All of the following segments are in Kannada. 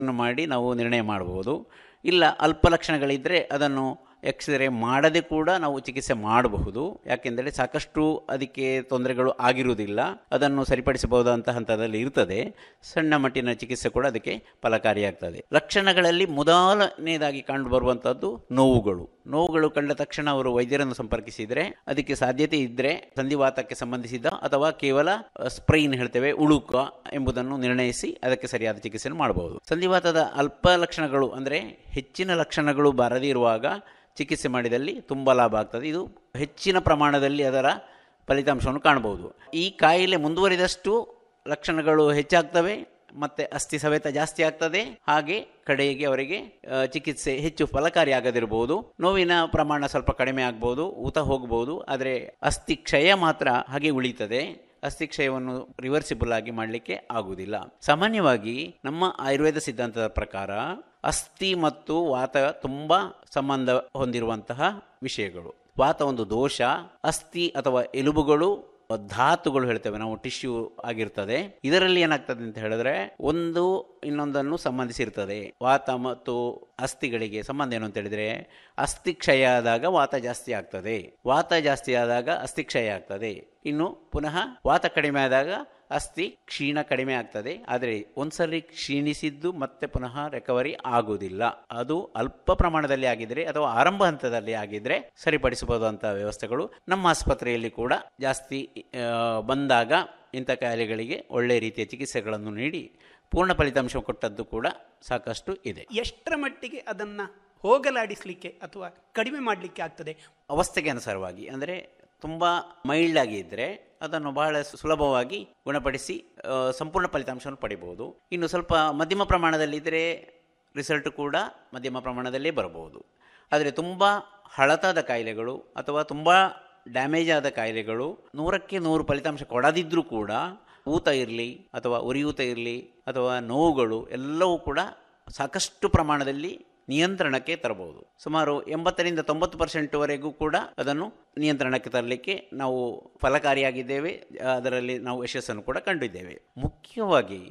ಮಾಡಿ ನಾವು ನಿರ್ಣಯ ಮಾಡಬಹುದು ಇಲ್ಲ ಅಲ್ಪ ಲಕ್ಷಣಗಳಿದ್ದರೆ ಅದನ್ನು ಎಕ್ಸ್ರೇ ಮಾಡದೆ ಕೂಡ ನಾವು ಚಿಕಿತ್ಸೆ ಮಾಡಬಹುದು ಯಾಕೆಂದರೆ ಸಾಕಷ್ಟು ಅದಕ್ಕೆ ತೊಂದರೆಗಳು ಆಗಿರುವುದಿಲ್ಲ ಅದನ್ನು ಸರಿಪಡಿಸಬಹುದಂತ ಹಂತದಲ್ಲಿ ಇರ್ತದೆ ಸಣ್ಣ ಮಟ್ಟಿನ ಚಿಕಿತ್ಸೆ ಕೂಡ ಅದಕ್ಕೆ ಫಲಕಾರಿಯಾಗ್ತದೆ ಲಕ್ಷಣಗಳಲ್ಲಿ ಮೊದಲನೇದಾಗಿ ಕಂಡು ಬರುವಂಥದ್ದು ನೋವುಗಳು ನೋವುಗಳು ಕಂಡ ತಕ್ಷಣ ಅವರು ವೈದ್ಯರನ್ನು ಸಂಪರ್ಕಿಸಿದರೆ ಅದಕ್ಕೆ ಸಾಧ್ಯತೆ ಇದ್ದರೆ ಸಂಧಿವಾತಕ್ಕೆ ಸಂಬಂಧಿಸಿದ ಅಥವಾ ಕೇವಲ ಸ್ಪ್ರೈನ್ ಹೇಳ್ತೇವೆ ಉಳುಕ ಎಂಬುದನ್ನು ನಿರ್ಣಯಿಸಿ ಅದಕ್ಕೆ ಸರಿಯಾದ ಚಿಕಿತ್ಸೆಯನ್ನು ಮಾಡಬಹುದು ಸಂಧಿವಾತದ ಅಲ್ಪ ಲಕ್ಷಣಗಳು ಅಂದರೆ ಹೆಚ್ಚಿನ ಲಕ್ಷಣಗಳು ಬಾರದೇ ಇರುವಾಗ ಚಿಕಿತ್ಸೆ ಮಾಡಿದಲ್ಲಿ ತುಂಬ ಲಾಭ ಆಗ್ತದೆ ಇದು ಹೆಚ್ಚಿನ ಪ್ರಮಾಣದಲ್ಲಿ ಅದರ ಫಲಿತಾಂಶವನ್ನು ಕಾಣಬಹುದು ಈ ಕಾಯಿಲೆ ಮುಂದುವರಿದಷ್ಟು ಲಕ್ಷಣಗಳು ಹೆಚ್ಚಾಗ್ತವೆ ಮತ್ತು ಅಸ್ಥಿ ಸವೆತ ಜಾಸ್ತಿ ಆಗ್ತದೆ ಹಾಗೆ ಕಡೆಗೆ ಅವರಿಗೆ ಆ, ಚಿಕಿತ್ಸೆ ಹೆಚ್ಚು ಫಲಕಾರಿಯಾಗದಿರಬಹುದು ನೋವಿನ ಪ್ರಮಾಣ ಸ್ವಲ್ಪ ಕಡಿಮೆ ಆಗ್ಬೋದು ಊತ ಹೋಗಬಹುದು ಆದರೆ ಅಸ್ಥಿ ಕ್ಷಯ ಮಾತ್ರ ಹಾಗೆ ಉಳಿತದೆ ಅಸ್ಥಿ ಕ್ಷಯವನ್ನು ರಿವರ್ಸಿಬಲ್ ಆಗಿ ಮಾಡಲಿಕ್ಕೆ ಆಗುವುದಿಲ್ಲ ಸಾಮಾನ್ಯವಾಗಿ ನಮ್ಮ ಆಯುರ್ವೇದ ಸಿದ್ಧಾಂತದ ಪ್ರಕಾರ ಅಸ್ಥಿ ಮತ್ತು ವಾತ ತುಂಬ ಸಂಬಂಧ ಹೊಂದಿರುವಂತಹ ವಿಷಯಗಳು ವಾತ ಒಂದು ದೋಷ ಅಸ್ಥಿ ಅಥವಾ ಎಲುಬುಗಳು ಧಾತುಗಳು ಹೇಳ್ತೇವೆ ನಾವು ಟಿಶ್ಯೂ ಆಗಿರ್ತದೆ ಇದರಲ್ಲಿ ಏನಾಗ್ತದೆ ಅಂತ ಹೇಳಿದ್ರೆ ಒಂದು ಇನ್ನೊಂದನ್ನು ಸಂಬಂಧಿಸಿರ್ತದೆ ವಾತ ಮತ್ತು ಅಸ್ಥಿಗಳಿಗೆ ಸಂಬಂಧ ಏನು ಅಂತ ಹೇಳಿದ್ರೆ ಅಸ್ಥಿ ಕ್ಷಯ ಆದಾಗ ವಾತ ಜಾಸ್ತಿ ಆಗ್ತದೆ ವಾತ ಜಾಸ್ತಿ ಆದಾಗ ಅಸ್ಥಿ ಕ್ಷಯ ಆಗ್ತದೆ ಇನ್ನು ಪುನಃ ವಾತ ಕಡಿಮೆ ಆದಾಗ ಅಸ್ಥಿ ಕ್ಷೀಣ ಕಡಿಮೆ ಆಗ್ತದೆ ಆದರೆ ಒಂದ್ಸಲಿ ಕ್ಷೀಣಿಸಿದ್ದು ಮತ್ತೆ ಪುನಃ ರಿಕವರಿ ಆಗುವುದಿಲ್ಲ ಅದು ಅಲ್ಪ ಪ್ರಮಾಣದಲ್ಲಿ ಆಗಿದ್ರೆ ಅಥವಾ ಆರಂಭ ಹಂತದಲ್ಲಿ ಆಗಿದ್ರೆ ಸರಿಪಡಿಸಬಹುದಂತಹ ವ್ಯವಸ್ಥೆಗಳು ನಮ್ಮ ಆಸ್ಪತ್ರೆಯಲ್ಲಿ ಕೂಡ ಜಾಸ್ತಿ ಆ, ಬಂದಾಗ ಇಂಥ ಕಾಯಿಲೆಗಳಿಗೆ ಒಳ್ಳೆಯ ರೀತಿಯ ಚಿಕಿತ್ಸೆಗಳನ್ನು ನೀಡಿ ಪೂರ್ಣ ಫಲಿತಾಂಶ ಕೊಟ್ಟದ್ದು ಕೂಡ ಸಾಕಷ್ಟು ಇದೆ ಎಷ್ಟರ ಮಟ್ಟಿಗೆ ಅದನ್ನ ಹೋಗಲಾಡಿಸ್ಲಿಕ್ಕೆ ಅಥವಾ ಕಡಿಮೆ ಮಾಡಲಿಕ್ಕೆ ಆಗ್ತದೆ ಅವಸ್ಥೆಗೆ ಅನುಸಾರವಾಗಿ ಅಂದರೆ ತುಂಬ ಮೈಲ್ಡ್ ಆಗಿ ಇದ್ದರೆ ಅದನ್ನು ಬಹಳ ಸುಲಭವಾಗಿ ಗುಣಪಡಿಸಿ ಆ, ಸಂಪೂರ್ಣ ಫಲಿತಾಂಶವನ್ನು ಪಡಿಬಹುದು ಇನ್ನು ಸ್ವಲ್ಪ ಮಧ್ಯಮ ಪ್ರಮಾಣದಲ್ಲಿದ್ದರೆ ರಿಸಲ್ಟ್ ಕೂಡ ಮಧ್ಯಮ ಪ್ರಮಾಣದಲ್ಲೇ ಬರಬಹುದು ಆದರೆ ತುಂಬ ಹಳತಾದ ಕಾಯಿಲೆಗಳು ಅಥವಾ ತುಂಬ ಡ್ಯಾಮೇಜ್ ಆದ ಕಾಯಿಲೆಗಳು ನೂರಕ್ಕೆ ನೂರು ಫಲಿತಾಂಶ ಕೊಡದಿದ್ದರೂ ಕೂಡ ಊತ ಇರಲಿ ಅಥವಾ ಉರಿಯೂತ ಇರಲಿ ಅಥವಾ ನೋವುಗಳು ಎಲ್ಲವೂ ಕೂಡ ಸಾಕಷ್ಟು ಪ್ರಮಾಣದಲ್ಲಿ ನಿಯಂತ್ರಣಕ್ಕೆ ತರಬಹುದು ಸುಮಾರು ಎಂಬತ್ತರಿಂದ ತೊಂಬತ್ತು ಪರ್ಸೆಂಟ್ವರೆಗೂ ಕೂಡ ಅದನ್ನು ನಿಯಂತ್ರಣಕ್ಕೆ ತರಲಿಕ್ಕೆ ನಾವು ಫಲಕಾರಿಯಾಗಿದ್ದೇವೆ ಅದರಲ್ಲಿ ನಾವು ಯಶಸ್ಸನ್ನು ಕೂಡ ಕಂಡಿದ್ದೇವೆ ಮುಖ್ಯವಾಗಿ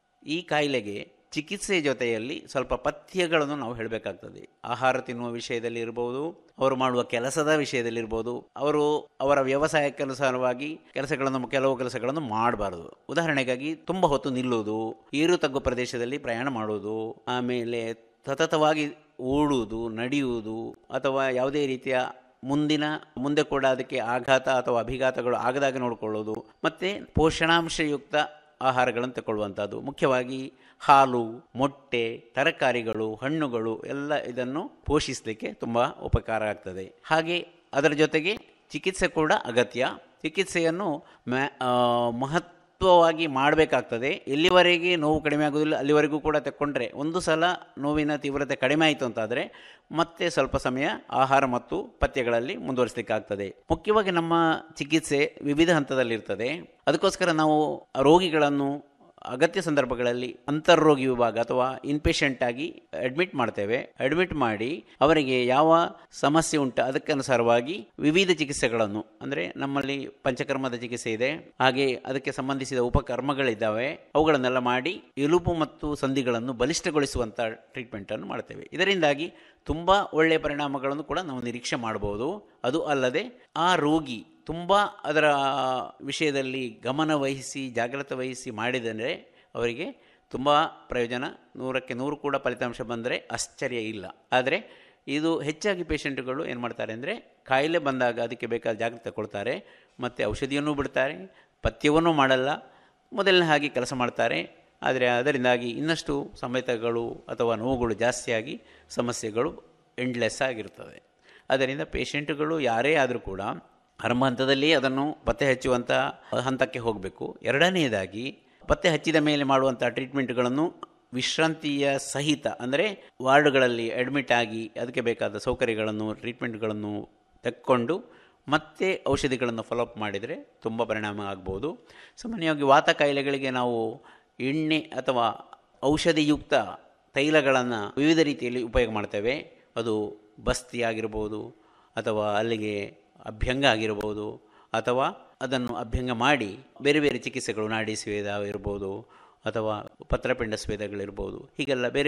ಈ ಕಾಯಿಲೆಗೆ ಚಿಕಿತ್ಸೆ ಜೊತೆಯಲ್ಲಿ ಸ್ವಲ್ಪ ಪಥ್ಯಗಳನ್ನು ನಾವು ಹೇಳಬೇಕಾಗ್ತದೆ ಆಹಾರ ತಿನ್ನುವ ವಿಷಯದಲ್ಲಿ ಇರ್ಬೋದು ಅವರು ಮಾಡುವ ಕೆಲಸದ ವಿಷಯದಲ್ಲಿ ಇರ್ಬೋದು ಅವರು ಅವರ ವ್ಯವಸಾಯಕ್ಕನುಸಾರವಾಗಿ ಕೆಲಸಗಳನ್ನು ಕೆಲವು ಕೆಲಸಗಳನ್ನು ಮಾಡಬಾರದು ಉದಾಹರಣೆಗಾಗಿ ತುಂಬ ಹೊತ್ತು ನಿಲ್ಲುವುದು ಏರು ತಗ್ಗು ಪ್ರದೇಶದಲ್ಲಿ ಪ್ರಯಾಣ ಮಾಡುವುದು ಆಮೇಲೆ ಸತತವಾಗಿ ಓಡುವುದು ನಡೆಯುವುದು ಅಥವಾ ಯಾವುದೇ ರೀತಿಯ ಮುಂದಿನ ಮುಂದೆ ಕೂಡ ಅದಕ್ಕೆ ಆಘಾತ ಅಥವಾ ಅಭಿಘಾತಗಳು ಆಗದಾಗ ನೋಡಿಕೊಳ್ಳೋದು ಮತ್ತು ಪೋಷಣಾಂಶಯುಕ್ತ ಆಹಾರಗಳನ್ನು ತಗೊಳ್ಳುವಂಥದ್ದು ಮುಖ್ಯವಾಗಿ ಹಾಲು ಮೊಟ್ಟೆ ತರಕಾರಿಗಳು ಹಣ್ಣುಗಳು ಎಲ್ಲ ಇದನ್ನು ಪೋಷಿಸಲಿಕ್ಕೆ ತುಂಬ ಉಪಕಾರ ಆಗ್ತದೆ ಹಾಗೆ ಅದರ ಜೊತೆಗೆ ಚಿಕಿತ್ಸೆ ಕೂಡ ಅಗತ್ಯ ಚಿಕಿತ್ಸೆಯನ್ನು ಮ್ಯಾ ಆ, ಮಹತ್ವವಾಗಿ ಮಾಡಬೇಕಾಗ್ತದೆ ಎಲ್ಲಿವರೆಗೆ ನೋವು ಕಡಿಮೆ ಆಗೋದಿಲ್ಲ ಅಲ್ಲಿವರೆಗೂ ಕೂಡ ತಕ್ಕೊಂಡ್ರೆ ಒಂದು ಸಲ ನೋವಿನ ತೀವ್ರತೆ ಕಡಿಮೆ ಆಯಿತು ಅಂತಾದರೆ ಮತ್ತೆ ಸ್ವಲ್ಪ ಸಮಯ ಆಹಾರ ಮತ್ತು ಪಥ್ಯಗಳಲ್ಲಿ ಮುಂದುವರಿಸಲಿಕ್ಕಾಗ್ತದೆ ಮುಖ್ಯವಾಗಿ ನಮ್ಮ ಚಿಕಿತ್ಸೆ ವಿವಿಧ ಹಂತದಲ್ಲಿರ್ತದೆ ಅದಕ್ಕೋಸ್ಕರ ನಾವು ರೋಗಿಗಳನ್ನು ಅಗತ್ಯ ಸಂದರ್ಭಗಳಲ್ಲಿ ಅಂತರ್ರೋಗಿ ವಿಭಾಗ ಅಥವಾ ಇನ್ಪೇಷಂಟ್ ಆಗಿ ಅಡ್ಮಿಟ್ ಮಾಡ್ತೇವೆ ಅಡ್ಮಿಟ್ ಮಾಡಿ ಅವರಿಗೆ ಯಾವ ಸಮಸ್ಯೆ ಉಂಟು ಅದಕ್ಕನುಸಾರವಾಗಿ ವಿವಿಧ ಚಿಕಿತ್ಸೆಗಳನ್ನು ಅಂದರೆ ನಮ್ಮಲ್ಲಿ ಪಂಚಕರ್ಮದ ಚಿಕಿತ್ಸೆ ಇದೆ ಹಾಗೆ ಅದಕ್ಕೆ ಸಂಬಂಧಿಸಿದ ಉಪಕರ್ಮಗಳಿದ್ದಾವೆ ಅವುಗಳನ್ನೆಲ್ಲ ಮಾಡಿ ಎಲುಬು ಮತ್ತು ಸಂಧಿಗಳನ್ನು ಬಲಿಷ್ಠಗೊಳಿಸುವಂಥ ಟ್ರೀಟ್ಮೆಂಟನ್ನು ಮಾಡ್ತೇವೆ ಇದರಿಂದಾಗಿ ತುಂಬ ಒಳ್ಳೆಯ ಪರಿಣಾಮಗಳನ್ನು ಕೂಡ ನಾವು ನಿರೀಕ್ಷೆ ಮಾಡಬಹುದು ಅದು ಅಲ್ಲದೆ ಆ ರೋಗಿ ತುಂಬ ಅದರ ವಿಷಯದಲ್ಲಿ ಗಮನ ವಹಿಸಿ ಜಾಗ್ರತೆ ವಹಿಸಿ ಮಾಡಿದರೆ ಅವರಿಗೆ ತುಂಬ ಪ್ರಯೋಜನ ನೂರಕ್ಕೆ ನೂರು ಕೂಡ ಫಲಿತಾಂಶ ಬಂದರೆ ಆಶ್ಚರ್ಯ ಇಲ್ಲ ಆದರೆ ಇದು ಹೆಚ್ಚಾಗಿ ಪೇಷಂಟ್ಗಳು ಏನು ಮಾಡ್ತಾರೆ ಅಂದರೆ ಕಾಯಿಲೆ ಬಂದಾಗ ಅದಕ್ಕೆ ಬೇಕಾದ ಜಾಗ್ರತೆ ಕೊಡ್ತಾರೆ ಮತ್ತು ಔಷಧಿಯನ್ನು ಬಿಡ್ತಾರೆ ಪಥ್ಯವನ್ನೂ ಮಾಡಲ್ಲ ಮೊದಲನೇ ಹಾಗೆ ಕೆಲಸ ಮಾಡ್ತಾರೆ ಆದರೆ ಅದರಿಂದಾಗಿ ಇನ್ನಷ್ಟು ಸಮೇತಗಳು ಅಥವಾ ನೋವುಗಳು ಜಾಸ್ತಿಯಾಗಿ ಸಮಸ್ಯೆಗಳು ಎಂಡ್ಲೆಸ್ ಆಗಿರ್ತದೆ ಅದರಿಂದ ಪೇಷಂಟ್ಗಳು ಯಾರೇ ಆದರೂ ಕೂಡ ಆರಂಭ ಹಂತದಲ್ಲಿ ಅದನ್ನು ಪತ್ತೆ ಹಚ್ಚುವಂಥ ಹಂತಕ್ಕೆ ಹೋಗಬೇಕು ಎರಡನೆಯದಾಗಿ ಪತ್ತೆ ಹಚ್ಚಿದ ಮೇಲೆ ಮಾಡುವಂಥ ಟ್ರೀಟ್ಮೆಂಟ್ಗಳನ್ನು ವಿಶ್ರಾಂತಿಯ ಸಹಿತ ಅಂದರೆ ವಾರ್ಡ್ಗಳಲ್ಲಿ ಅಡ್ಮಿಟ್ ಆಗಿ ಅದಕ್ಕೆ ಬೇಕಾದ ಸೌಕರ್ಯಗಳನ್ನು ಟ್ರೀಟ್ಮೆಂಟ್ಗಳನ್ನು ತೆಕ್ಕೊಂಡು ಮತ್ತೆ ಔಷಧಿಗಳನ್ನು ಫಾಲೋಅಪ್ ಮಾಡಿದರೆ ತುಂಬ ಪರಿಣಾಮ ಆಗ್ಬೋದು ಸಾಮಾನ್ಯವಾಗಿ ವಾತ ಕಾಯಿಲೆಗಳಿಗೆ ನಾವು ಎಣ್ಣೆ ಅಥವಾ ಔಷಧಿಯುಕ್ತ ತೈಲಗಳನ್ನು ವಿವಿಧ ರೀತಿಯಲ್ಲಿ ಉಪಯೋಗ ಮಾಡ್ತೇವೆ ಅದು ಬಸ್ತಿ ಆಗಿರ್ಬೋದು ಅಥವಾ ಅಲ್ಲಿಗೆ ಅಭ್ಯಂಗ ಆಗಿರ್ಬೋದು ಅಥವಾ ಅದನ್ನು ಅಭ್ಯಂಗ ಮಾಡಿ ಬೇರೆ ಬೇರೆ ಚಿಕಿತ್ಸೆಗಳು ನಾಡಿ ಸ್ವೇದ ಇರ್ಬೋದು ಅಥವಾ ಪತ್ರಪಿಂಡ ಸ್ವೇದಗಳಿರ್ಬೋದು ಹೀಗೆಲ್ಲ ಬೇರೆ